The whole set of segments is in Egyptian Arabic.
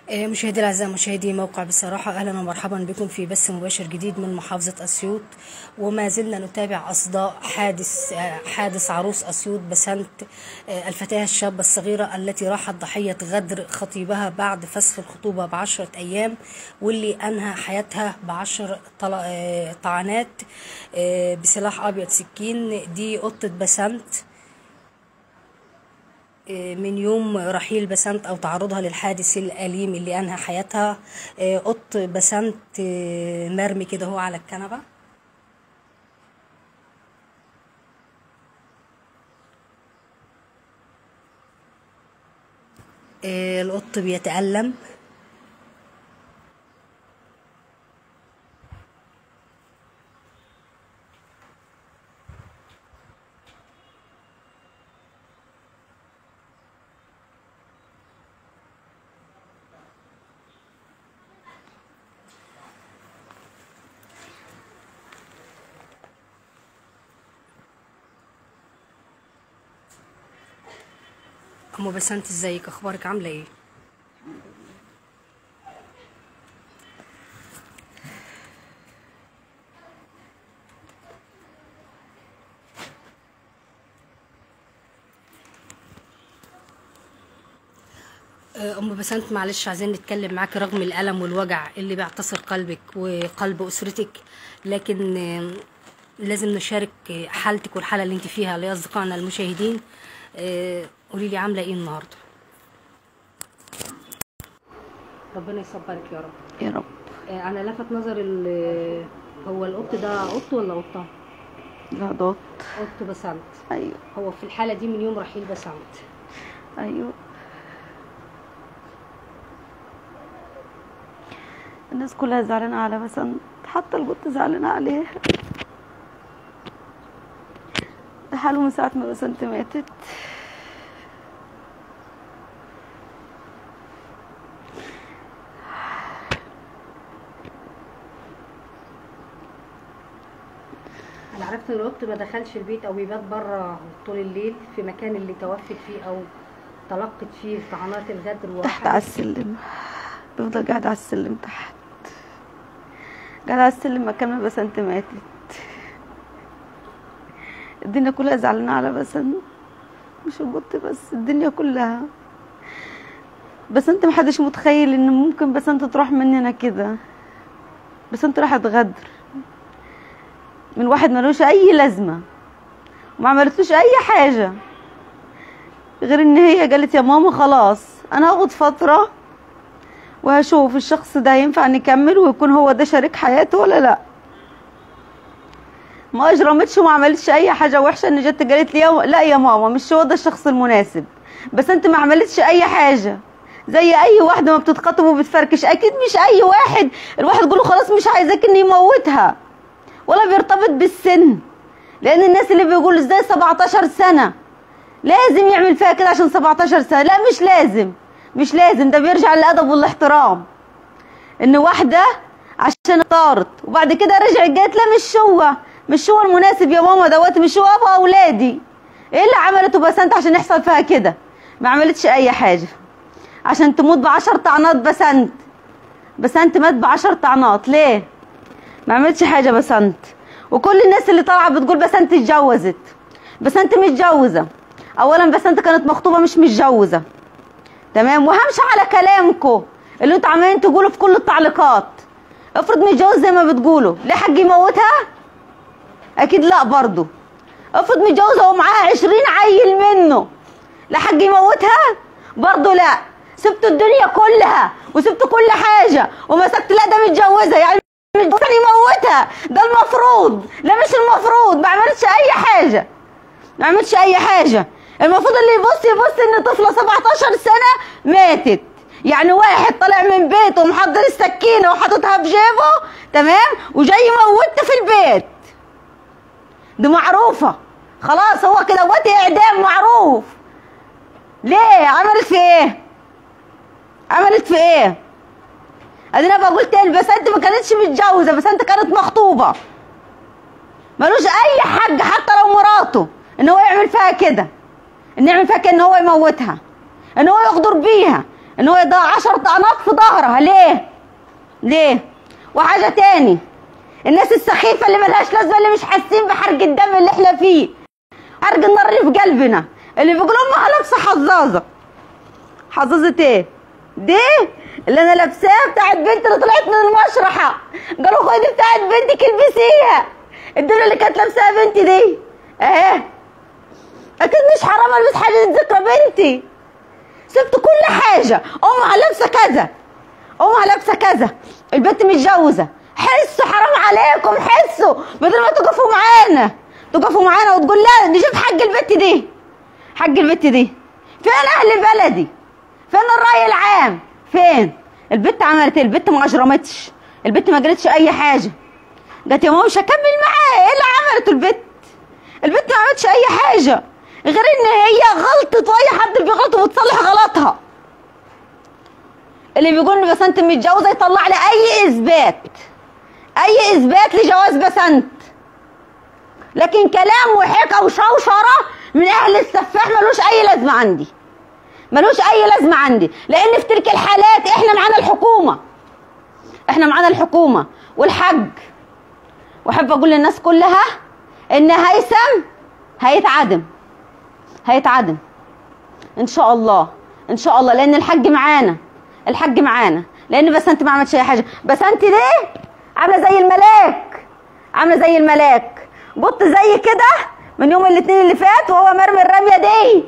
مشاهدي الاعزاء مشاهدي موقع بصراحه اهلا ومرحبا بكم في بث مباشر جديد من محافظه اسيوط وما زلنا نتابع اصداء حادث حادث عروس اسيوط بسنت الفتاه الشابه الصغيره التي راحت ضحيه غدر خطيبها بعد فسخ الخطوبه بعشره ايام واللي انهى حياتها بعشر طعنات بسلاح ابيض سكين دي قطه بسنت من يوم رحيل بسنت او تعرضها للحادث الاليم اللي انهى حياتها قط بسنت مرمي كده هو على الكنبه القط بيتألم ام بسنت ازيك اخبارك عامله ايه ام بسنت معلش عايزين نتكلم معاك رغم الالم والوجع اللي بيعتصر قلبك وقلب اسرتك لكن لازم نشارك حالتك والحاله اللي انت فيها لاصدقائنا المشاهدين قولي لي عامله ايه النهارده ربنا يصبرك يا رب يا رب انا لفت نظر هو القط ده قط ولا قطه لا ضغط قط بسنت ايوه هو في الحاله دي من يوم رحيل بسنت ايوه الناس كلها زعلانه على بسنت حتى القط زعلانه عليها ده حاله من ساعه ما بسنت ماتت انا عرفت ان القط ما دخلش البيت او بيبات بره طول الليل في مكان اللي توفت فيه او تلقت فيه طعنات الغدر تحت على السلم بفضل قاعد على السلم تحت قاعد على السلم مكان ما بسنت ماتت الدنيا كلها زعلانة على بسنت مش القط بس الدنيا كلها بس انت محدش متخيل ان ممكن بسنت تروح مننا كده بسنت راحت غدر من واحد ملوش اي لازمه وما عملتلوش اي حاجه غير ان هي قالت يا ماما خلاص انا هاخد فتره وهشوف الشخص ده ينفع نكمل ويكون هو ده شريك حياته ولا لا ما اجرمتش وما عملتش اي حاجه وحشه ان جت قالت لي لا يا ماما مش هو ده الشخص المناسب بس انت ما عملتش اي حاجه زي اي واحده ما بتتخطب وبتفركش اكيد مش اي واحد الواحد يقول له خلاص مش عايزاك اني يموتها ولا بيرتبط بالسن لان الناس اللي بيقولوا ازاي 17 سنه لازم يعمل فيها كده عشان 17 سنه لا مش لازم مش لازم ده بيرجع للادب والاحترام ان واحده عشان اختارت وبعد كده رجعت قالت لا مش هو مش هو المناسب يا ماما دوت مش هو ابو اولادي ايه اللي عملته بسنت عشان يحصل فيها كده ما عملتش اي حاجه عشان تموت بعشر طعنات بسنت بسنت مات بعشر طعنات ليه ما عملتش حاجه بسنت وكل الناس اللي طالعه بتقول بسنت اتجوزت بسنت متجوزه اولا بسنت كانت مخطوبه مش متجوزه تمام وهمشي على كلامكم اللي انتوا عمالين تقولوا في كل التعليقات افرض متجوز زي ما بتقولوا ليه حاج يموتها اكيد لا برضو افرض متجوزه ومعاها عشرين عيل منه لا حاج يموتها برضو لا سبت الدنيا كلها وسبت كل حاجه ومسكت لا ده متجوزه يعني متجوزه يموتها ده المفروض لا مش المفروض ما عملتش اي حاجه ما عملتش اي حاجه المفروض اللي يبص يبص ان طفله 17 سنه ماتت يعني واحد طالع من بيته ومحضر السكينه وحاططها في جيبه تمام وجاي يموتها في البيت دي معروفه خلاص هو كده وقت اعدام معروف ليه عملت في ايه عملت في ايه ادينا بقول تاني بس انت ما كانتش متجوزه بس انت كانت مخطوبه ملوش اي حق حتى لو مراته ان هو يعمل فيها كده ان يعمل فيها كده ان هو يموتها ان هو يغدر بيها ان هو يضيع 10 طعنات في ظهرها ليه ليه وحاجه تاني الناس السخيفه اللي ملهاش لازمه اللي مش حاسين بحرق الدم اللي احنا فيه حرق النار اللي في قلبنا اللي بيقولوا امها لابسه حظاظه حظاظه ايه دي اللي انا لابساها بتاعت بنت اللي طلعت من المشرحه قالوا خدي بتاعت بنتك البسيها الدبله اللي كانت لابساها بنتي دي اهي اكيد مش حرام البس حاجه ذكرى بنتي سبت كل حاجه امها لابسه كذا امها لابسه كذا البنت متجوزه حسوا حرام عليكم حسوا بدل ما تقفوا معانا تقفوا معانا وتقول لا نجيب حق البنت دي حق البنت دي فين اهل بلدي فين الراي العام فين البنت عملت ايه البنت ما اجرمتش البنت ما قالتش اي حاجه قالت يا ماما مش هكمل معاه ايه اللي عملته البنت البنت ما عملتش اي حاجه غير ان هي غلطت واي حد بيغلط وبتصلح غلطها اللي بيقول ان بسنت متجوزه يطلع لي اي اثبات اي اثبات لجواز بسنت لكن كلام وحكى وشوشره من اهل السفاح ملوش اي لازمه عندي ملوش اي لازمه عندي لان في تلك الحالات احنا معانا الحكومه احنا معانا الحكومه والحج واحب اقول للناس كلها ان هيثم هيتعدم هيتعدم ان شاء الله ان شاء الله لان الحج معانا الحج معانا لان بس انت ما عملتش اي حاجه بس انت ليه عامله زي الملاك عامله زي الملاك بط زي كده من يوم الاثنين اللي فات وهو مرمي الرميه دي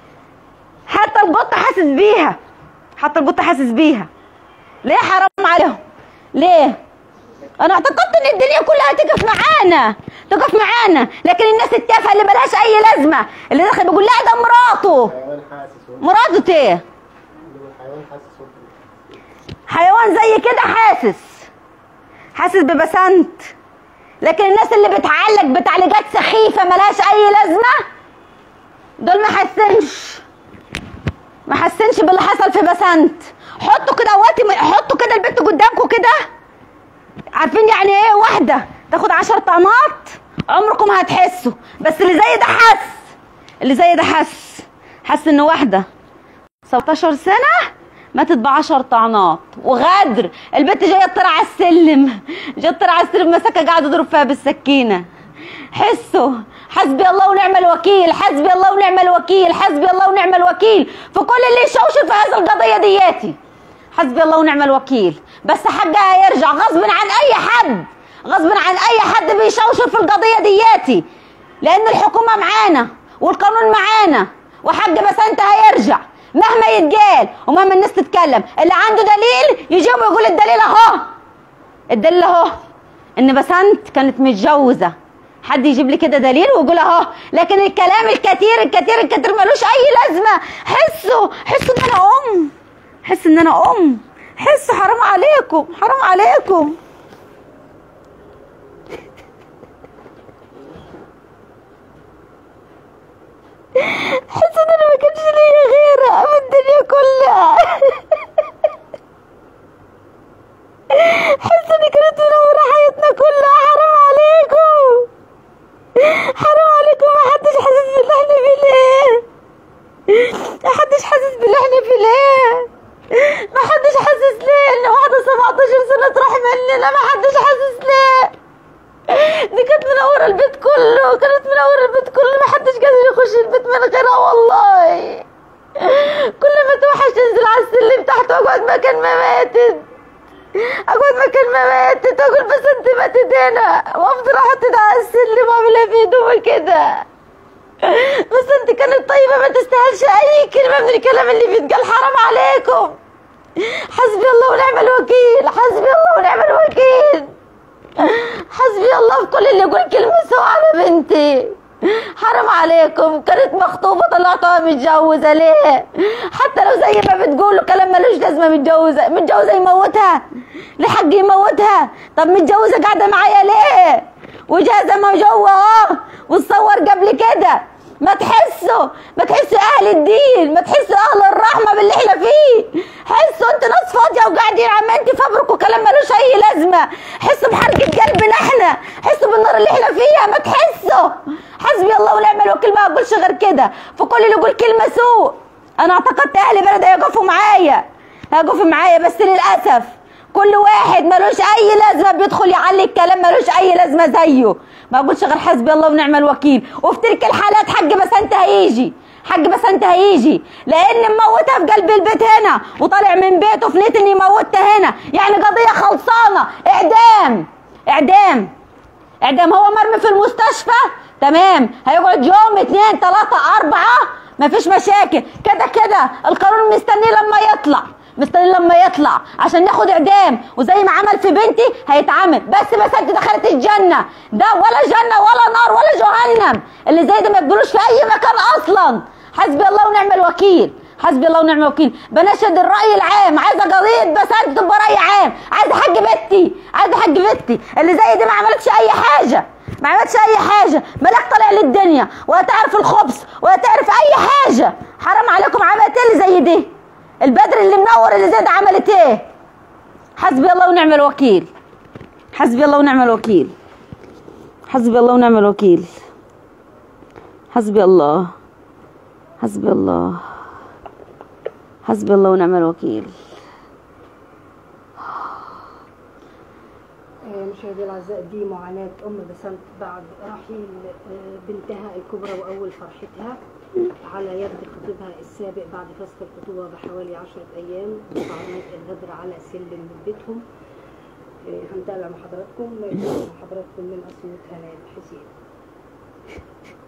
حتى البط حاسس بيها حتى البط حاسس بيها ليه حرام عليهم ليه انا اعتقدت ان الدنيا كلها تقف معانا تقف معانا لكن الناس التافهه اللي ملهاش اي لازمه اللي داخل بيقول لا ده مراته حيوان حاسس هو مراته ايه اللي هو حيوان حاسس هو حيوان زي كده حاسس حاسس ببسنت لكن الناس اللي بتعلق بتعليقات سخيفه ملهاش اي لازمه دول ما حسنش ما حسنش باللي حصل في بسنت حطوا كده وقت حطوا كده البنت قدامكم كده عارفين يعني ايه واحده تاخد عشر طعنات عمركم هتحسوا بس اللي زي ده حس اللي زي ده حس حس ان واحده 17 سنه ماتت ب 10 طعنات وغدر البنت جايه تطلع على السلم جايه تطلع على السلم مسكها قاعده تضرب فيها بالسكينه حسوا حسبي الله ونعم الوكيل حسبي الله ونعم الوكيل حسبي الله ونعم الوكيل في كل اللي يشوشر في هذه القضيه دياتي حسبي الله ونعم الوكيل بس حقها هيرجع غصب عن اي حد غصب عن اي حد بيشوشر في القضيه دياتي لان الحكومه معانا والقانون معانا وحق بسنت هيرجع مهما يتقال ومهما الناس تتكلم اللي عنده دليل يجي ويقول الدليل اهو الدليل اهو ان بسنت كانت متجوزه حد يجيب لي كده دليل ويقول اهو لكن الكلام الكتير الكتير الكتير ملوش اي لازمه حسوا حسوا ان انا ام حس ان انا ام حسوا حرام عليكم حرام عليكم حس ان انا ما كانش ليا غيرها في الدنيا كلها حس ان كانت منورة حياتنا كلها حرام عليكم حرام عليكم ما حدش حاسس باللي احنا فيه ليه ما حدش حاسس باللي احنا فيه ليه ما حدش حاسس ليه ان واحدة 17 سنة تروح مننا ما حدش حاسس ليه دي كانت منورة البيت كله كانت منورة البيت كله ما حدش قادر يخش البيت من غيرها والله كل ما توحش تنزل على السلم تحت واقعد مكان ما ماتت اقعد مكان ما ماتت اقول بس انت ماتت هنا وافضل احط ده على السلم واعملها في هدومي كده بس انت كانت طيبة ما تستاهلش اي كلمة من الكلام اللي بيتقال حرام عليكم حسبي الله ونعم الوكيل حسبي الله ونعم الوكيل حسبي الله في كل اللي يقول كلمة سوء على بنتي حرام عليكم كانت مخطوبة طلعتها متجوزة ليه حتى لو زي ما بتقولوا كلام ملوش لازمة متجوزة متجوزة يموتها لحق يموتها طب متجوزة قاعدة معايا ليه وجازة ما جوه اهو وتصور قبل كده ما تحسوا ما تحسوا اهل الدين ما تحسوا اهل الرحمه باللي احنا فيه حسوا انتوا ناس فاضيه وقاعدين عمالين تفبركوا كلام ملوش اي لازمه حسوا بحرقه قلبنا احنا حسوا بالنار اللي احنا فيها ما تحسوا حسبي الله ونعم الوكيل ما اقولش غير كده فكل اللي يقول كلمه سوء انا اعتقدت اهل بلدي يقفوا معايا هقف معايا بس للاسف كل واحد ملوش اي لازمه بيدخل يعلي الكلام ملوش اي لازمه زيه ما اقولش غير حسبي الله ونعم الوكيل وفي تلك الحالات حق بسنت هيجي حق بسنت هيجي لان مموتها في قلب البيت هنا وطالع من بيته في نيه اني موتها هنا يعني قضيه خلصانه اعدام اعدام اعدام هو مرمي في المستشفى تمام هيقعد يوم اتنين تلاتة اربعة مفيش مشاكل كده كده القانون مستنيه لما يطلع مستني لما يطلع عشان ناخد اعدام وزي ما عمل في بنتي هيتعمل بس بس انت دخلت الجنه ده ولا جنه ولا نار ولا جهنم اللي زي ده ما يقبلوش في اي مكان اصلا حسبي الله ونعم الوكيل حسبي الله ونعم الوكيل بنشد الراي العام عايزه قضيه بس انت تبقى راي عام عايزه حق بنتي عايزه حق بنتي اللي زي دي ما عملتش اي حاجه ما عملتش اي حاجه ملاك طالع للدنيا ولا تعرف الخبز ولا تعرف اي حاجه حرام عليكم عملت ايه اللي زي دي البدر اللي منور اللي زي ده عملت ايه حسبي الله ونعم الوكيل حسبي الله ونعم الوكيل حسبي الله ونعم الوكيل حسبي الله حسبي الله حسبي الله ونعم الوكيل آه، مشاهدي الاعزاء دي معاناه ام بسنت بعد رحيل آه، بنتها الكبرى واول فرحتها على يد خطيبها السابق بعد فسخ الخطوبه بحوالي عشرة ايام ومعاناه الغدر على سلم بيتهم آه، هنتابع مع حضراتكم مع حضراتكم من اسيوط هناء حسين